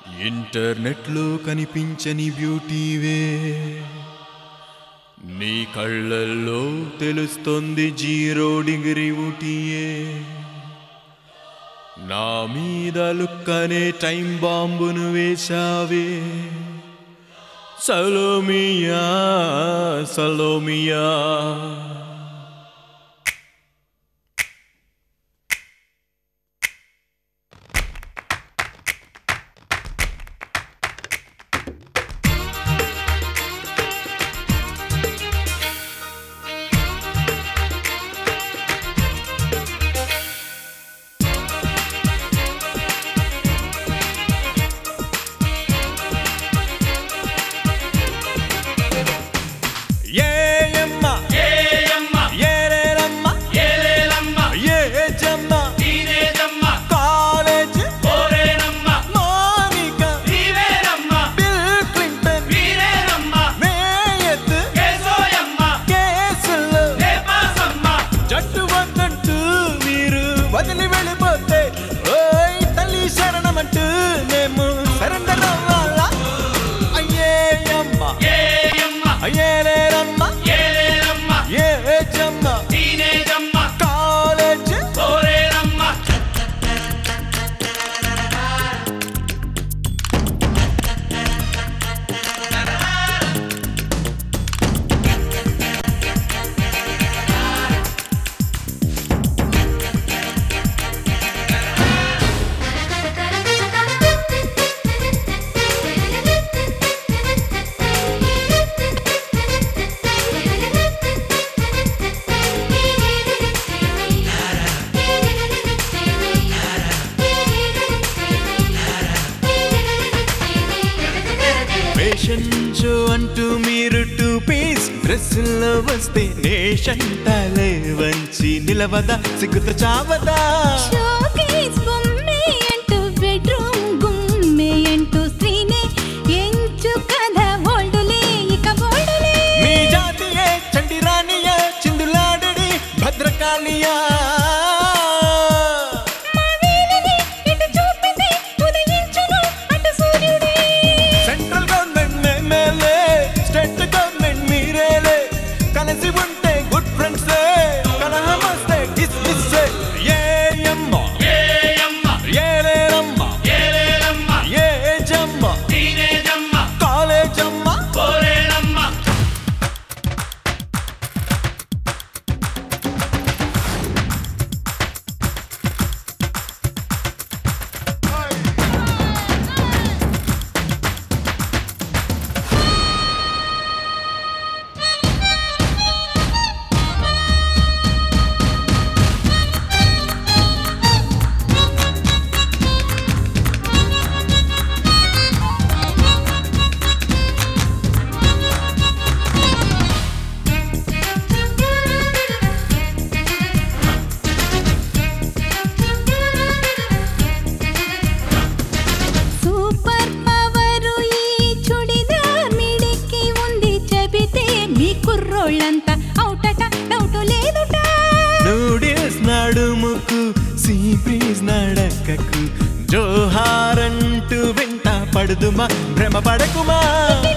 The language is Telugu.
ఇంటర్నెట్లో కనిపించని బ్యూటీవే నీ కళ్ళల్లో తెలుస్తుంది జీరో డిగ్రీ ఊటీయే నా మీద లుక్కనే టైం బాంబును వేశావే సలోమియా సలోమియా ఏయమ్మ ఏయమ్మ ఏరేరమ్మ ఏలేలమ్మ ఏ జమ్మ తీరేదమ్మ కాలేజ్ కోరేనమ్మ మోనిక నీవేనమ్మ బిల్ క్లింటన్ వీరేనమ్మ మేయత్ కేశోయమ్మ కేసులు లేపాసమ్మ జట్టు వద్దంటూ మీరు వదిలి వెళ్ళిపోతే ఓయ్ తల్లి శరణమంటూ మేము సరెండర్ అవ్వాలా అయ్యేయమ్మ ఏయమ్మ అయ్యేలేరమ్మ ఏలేలమ్మ ఏ జమ్మ తీరేదమ్మ కాలేజ్ కోరేనమ్మ ఫ్యాషన్ షో అంటూ మీరు టూ పీస్ డ్రెస్సుల్లో వస్తే నేషన్ తలే వంచి నిలవదా సిగ్గుతో చావదా షోకేస్ బొమ్మే అంటూ బెడ్రూమ్ గుమ్మే అంటూ స్త్రీనే ఎంచు కథ ఓల్డులే ఇక బోల్డులే మీ జాతియే చండి రాణియే చిందులాడడి భద్రకాళియా మా వీధిని ఇటు చూపితే ఉదయించును అటు సూర్యుడే సెంట్రల్ గవర్నమెంట్ మేమేలే స్టేట్ గవర్నమెంట్ మీరేలే కలిసి ఉంటే గుడ్ ఫ్రెండ్స్ కలహం వస్తే డిస్మిస్ ఏయమ్మ ఏయమ్మ ఏలేరమ్మ ఏలేలమ్మ ఏ జమ్మ తీరేదమ్మ కాలేజమ్మ కోరేనమ్మ సూపర్ పవరు ఈ చుడిదార్ మిడికి ఉంది చెబితే మీ కుర్రోళ్ళంతా అవుటట డౌట్ లేదుట నూడిల్స్ నడుముకు సీ బ్రీజ్ నడకకు జోహారంటూ వెంట పడుదుమా భ్రమ పడకుమా